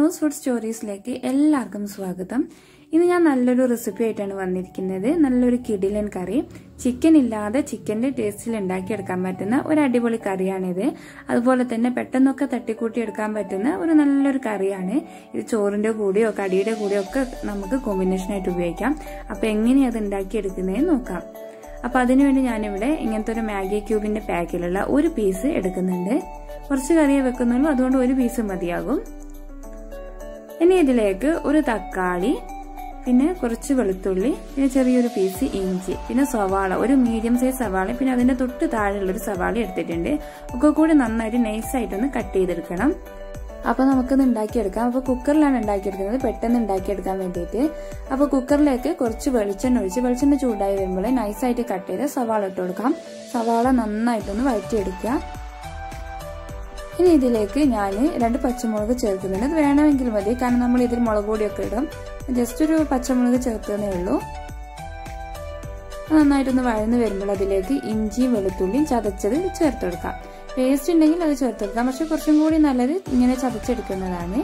Anu's food സ്റ്റോറീസിലേക്ക് എല്ലാവർക്കും സ്വാഗതം ഇന്ന് ഞാൻ നല്ലൊരു റെസിപ്പി ആയിട്ടാണ് വന്നിരിക്കുന്നത് നല്ലൊരു കിടിലൻ കറി ചിക്കൻ ഇല്ലാതെ ചിക്കന്റെ ടേസ്റ്റിൽ ഉണ്ടാക്കിയെടുക്കാൻ പറ്റുന്ന ഒരു അടിപൊളി കറിയാണിത് അതുപോലെ തന്നെ പെട്ടെന്നൊക്കെ തട്ടിക്കൂട്ടി എടുക്കാൻ പറ്റുന്ന ഒരു നല്ലൊരു കറിയാണ് ഇത് ചോറിന്റെ കൂടെയോ കടിയുടെ കൂടെയോ ഒക്കെ നമുക്ക് കോമ്പിനേഷൻ ആയിട്ട് ഉപയോഗിക്കാം അപ്പൊ എങ്ങനെയാണ് അത് ഉണ്ടാക്കിയെടുക്കുന്നതെന്ന് നോക്കാം അപ്പൊ അതിനുവേണ്ടി ഞാനിവിടെ ഇങ്ങനത്തെ ഒരു മാഗി ക്യൂബിന്റെ പാക്കിലുള്ള ഒരു പീസ് എടുക്കുന്നുണ്ട് കുറച്ച് കറിയെ വെക്കുന്നുള്ളൂ അതുകൊണ്ട് ഒരു പീസ് മതിയാകും ഇനി ഇതിലേക്ക് ഒരു തക്കാളി പിന്നെ കുറച്ച് വെളുത്തുള്ളി പിന്നെ ചെറിയൊരു പീസ് ഇഞ്ചി പിന്നെ സവാള ഒരു മീഡിയം സൈസ് സവാള പിന്നെ അതിന്റെ തൊട്ട് താഴെയുള്ള ഒരു സവാള എടുത്തിട്ടുണ്ട് ഒക്കെ കൂടി നന്നായിട്ട് നൈസായിട്ടൊന്ന് കട്ട് ചെയ്തെടുക്കണം അപ്പൊ നമുക്കിത് ഉണ്ടാക്കിയെടുക്കാം അപ്പൊ കുക്കറിലാണ് ഉണ്ടാക്കിയെടുക്കുന്നത് പെട്ടെന്ന് ഉണ്ടാക്കിയെടുക്കാൻ വേണ്ടിയിട്ട് അപ്പൊ കുക്കറിലേക്ക് കുറച്ച് വെളിച്ചെണ്ണ ഒഴിച്ച് വെളിച്ചെണ്ണ ചൂടായി വരുമ്പോൾ നൈസായിട്ട് കട്ട് ചെയ്ത് സവാള ഇട്ട് കൊടുക്കാം സവാള നന്നായിട്ടൊന്ന് വഴറ്റിയെടുക്കുക ഇനി ഇതിലേക്ക് ഞാൻ രണ്ട് പച്ചമുളക് ചേർക്കുന്നുണ്ട് അത് വേണമെങ്കിൽ മതി കാരണം നമ്മൾ ഇതിൽ മുളക് പൊടിയൊക്കെ ഇടും ജസ്റ്റ് ഒരു പച്ചമുളക് ചേർത്തതേ ഉള്ളൂ നന്നായിട്ടൊന്ന് വഴന്ന് വരുമ്പോൾ അതിലേക്ക് ഇഞ്ചിയും വെളുത്തുള്ളിയും ചതച്ചത് ചേർത്ത് കൊടുക്കാം പേസ്റ്റ് ഉണ്ടെങ്കിൽ അത് ചേർത്തെടുക്കാം പക്ഷെ കുറച്ചും കൂടി നല്ലത് ഇങ്ങനെ ചതച്ചെടുക്കുന്നതാണ്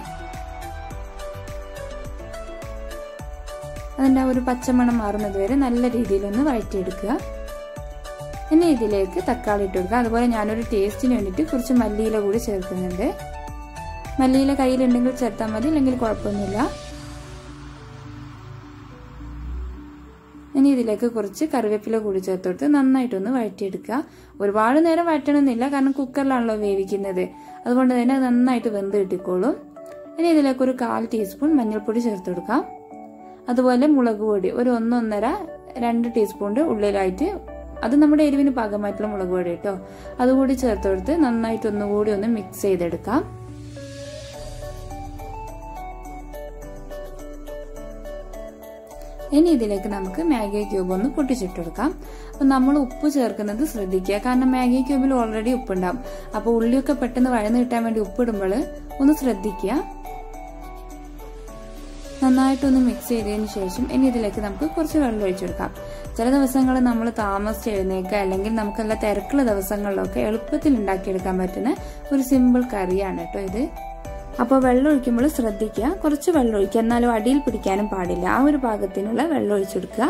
അതിൻ്റെ ആ ഒരു പച്ചമണം മാറുന്നത് വരെ നല്ല രീതിയിലൊന്ന് വഴറ്റിയെടുക്കുക ഇനി ഇതിലേക്ക് തക്കാളി ഇട്ട് കൊടുക്കുക അതുപോലെ ഞാനൊരു ടേസ്റ്റിന് വേണ്ടിയിട്ട് കുറച്ച് മല്ലിയില കൂടി ചേർക്കുന്നുണ്ട് മല്ലിയില കയ്യിലുണ്ടെങ്കിൽ ചേർത്താൽ മതി അല്ലെങ്കിൽ കുഴപ്പമൊന്നുമില്ല ഇനി ഇതിലേക്ക് കുറച്ച് കറിവേപ്പില കൂടി ചേർത്ത് കൊടുത്ത് നന്നായിട്ടൊന്ന് വഴറ്റിയെടുക്കുക ഒരുപാട് നേരം വഴറ്റണമെന്നില്ല കാരണം കുക്കറിലാണല്ലോ വേവിക്കുന്നത് അതുകൊണ്ട് തന്നെ അത് നന്നായിട്ട് വെന്ത് കിട്ടിക്കോളും ഇനി ഇതിലേക്ക് ഒരു കാൽ ടീസ്പൂൺ മഞ്ഞൾപ്പൊടി ചേർത്ത് കൊടുക്കാം അതുപോലെ മുളക് പൊടി ഒരു ഒന്നൊന്നര രണ്ട് ടീസ്പൂണിന്റെ ഉള്ളിലായിട്ട് അത് നമ്മുടെ എരിവിന് പാകമായിട്ടുള്ള മുളക് പൊടി കേട്ടോ അതുകൂടി ചേർത്ത് കൊടുത്ത് നന്നായിട്ട് ഒന്നുകൂടി ഒന്ന് മിക്സ് ചെയ്തെടുക്കാം ഇനി ഇതിലേക്ക് നമുക്ക് മാഗി ക്യൂബ് ഒന്ന് പൊട്ടിച്ചിട്ടെടുക്കാം അപ്പം നമ്മൾ ഉപ്പ് ചേർക്കുന്നത് ശ്രദ്ധിക്കുക കാരണം മാഗി ക്യൂബിൽ ഓൾറെഡി ഉപ്പുണ്ടാവും അപ്പോൾ ഉള്ളിയൊക്കെ പെട്ടെന്ന് വഴന്ന് കിട്ടാൻ വേണ്ടി ഉപ്പിടുമ്പോൾ ഒന്ന് ശ്രദ്ധിക്കുക നന്നായിട്ടൊന്ന് മിക്സ് ചെയ്തതിന് ശേഷം ഇനി ഇതിലേക്ക് നമുക്ക് കുറച്ച് വെള്ളം ഒഴിച്ചെടുക്കാം ചില ദിവസങ്ങൾ നമ്മൾ താമസിച്ച് എഴുന്നേക്കുക അല്ലെങ്കിൽ നമുക്കുള്ള തിരക്കുള്ള ദിവസങ്ങളിലൊക്കെ എളുപ്പത്തിൽ ഉണ്ടാക്കിയെടുക്കാൻ പറ്റുന്ന ഒരു സിമ്പിൾ കറിയാണ് കേട്ടോ ഇത് അപ്പോൾ വെള്ളം ഒഴിക്കുമ്പോൾ ശ്രദ്ധിക്കുക കുറച്ച് വെള്ളം ഒഴിക്കുക എന്നാലും അടിയിൽ പിടിക്കാനും പാടില്ല ആ ഒരു പാകത്തിനുള്ള വെള്ളം ഒഴിച്ചെടുക്കുക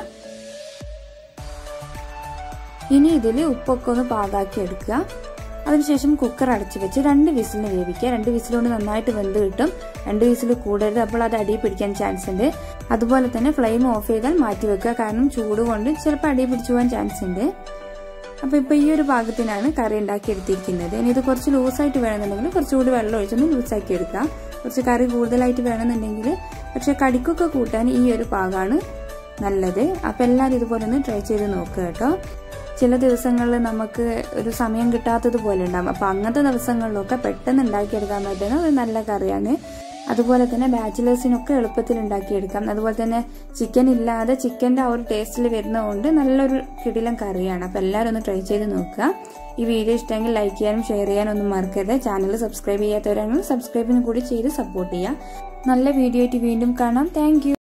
ഇനി ഇതിൽ ഉപ്പൊക്കെ ഒന്ന് പാകാക്കി എടുക്കുക അതിനുശേഷം കുക്കർ അടച്ചു വെച്ച് രണ്ട് വിസിലിന് വേവിക്കുക രണ്ട് വിസിലുകൊണ്ട് നന്നായിട്ട് വെന്ത് കിട്ടും രണ്ട് വിസിൽ കൂടരുത് അപ്പോൾ അത് അടി പിടിക്കാൻ ചാൻസ് ഉണ്ട് അതുപോലെ തന്നെ ഫ്ലെയിം ഓഫ് ചെയ്താൽ മാറ്റി വെക്കുക കാരണം ചൂട് കൊണ്ട് ചിലപ്പോൾ അടി പിടിച്ചു പോകാൻ ചാൻസ് ഉണ്ട് അപ്പോൾ ഇപ്പോൾ ഈ ഒരു പാകത്തിനാണ് കറി ഉണ്ടാക്കി എടുത്തിരിക്കുന്നത് ഇനി ഇത് കുറച്ച് ലൂസായിട്ട് വേണമെന്നുണ്ടെങ്കിൽ കുറച്ചുകൂടി വെള്ളം ഒഴിച്ചൊന്ന് ലൂസാക്കി എടുക്കാം കുറച്ച് കറി കൂടുതലായിട്ട് വേണമെന്നുണ്ടെങ്കിൽ പക്ഷെ കടിക്കൊക്കെ കൂട്ടാൻ ഈ ഒരു പാകമാണ് നല്ലത് അപ്പോൾ എല്ലാവരും ഇതുപോലെ ഒന്ന് ട്രൈ ചെയ്ത് നോക്കുക കേട്ടോ ചില ദിവസങ്ങളിൽ നമുക്ക് ഒരു സമയം കിട്ടാത്തത് പോലെ ഉണ്ടാകും അപ്പോൾ അങ്ങനത്തെ ദിവസങ്ങളിലൊക്കെ പെട്ടെന്ന് ഉണ്ടാക്കിയെടുക്കാൻ പറ്റുന്ന ഒരു നല്ല കറിയാണ് അതുപോലെ തന്നെ ബാച്ചിലേഴ്സിനൊക്കെ എളുപ്പത്തിൽ ഉണ്ടാക്കിയെടുക്കാം അതുപോലെ തന്നെ ചിക്കൻ ഇല്ലാതെ ചിക്കൻ്റെ ആ ഒരു ടേസ്റ്റിൽ വരുന്നതുകൊണ്ട് നല്ലൊരു കിടിലം കറിയാണ് അപ്പോൾ എല്ലാവരും ഒന്ന് ട്രൈ ചെയ്ത് നോക്കുക ഈ വീഡിയോ ഇഷ്ടമെങ്കിൽ ലൈക്ക് ചെയ്യാനും ഷെയർ ചെയ്യാനും ഒന്നും മറക്കരുത് ചാനൽ സബ്സ്ക്രൈബ് ചെയ്യാത്തവരാണെങ്കിൽ സബ്സ്ക്രൈബിനും കൂടി ചെയ്ത് സപ്പോർട്ട് ചെയ്യുക നല്ല വീഡിയോ ആയിട്ട് വീണ്ടും കാണാം താങ്ക്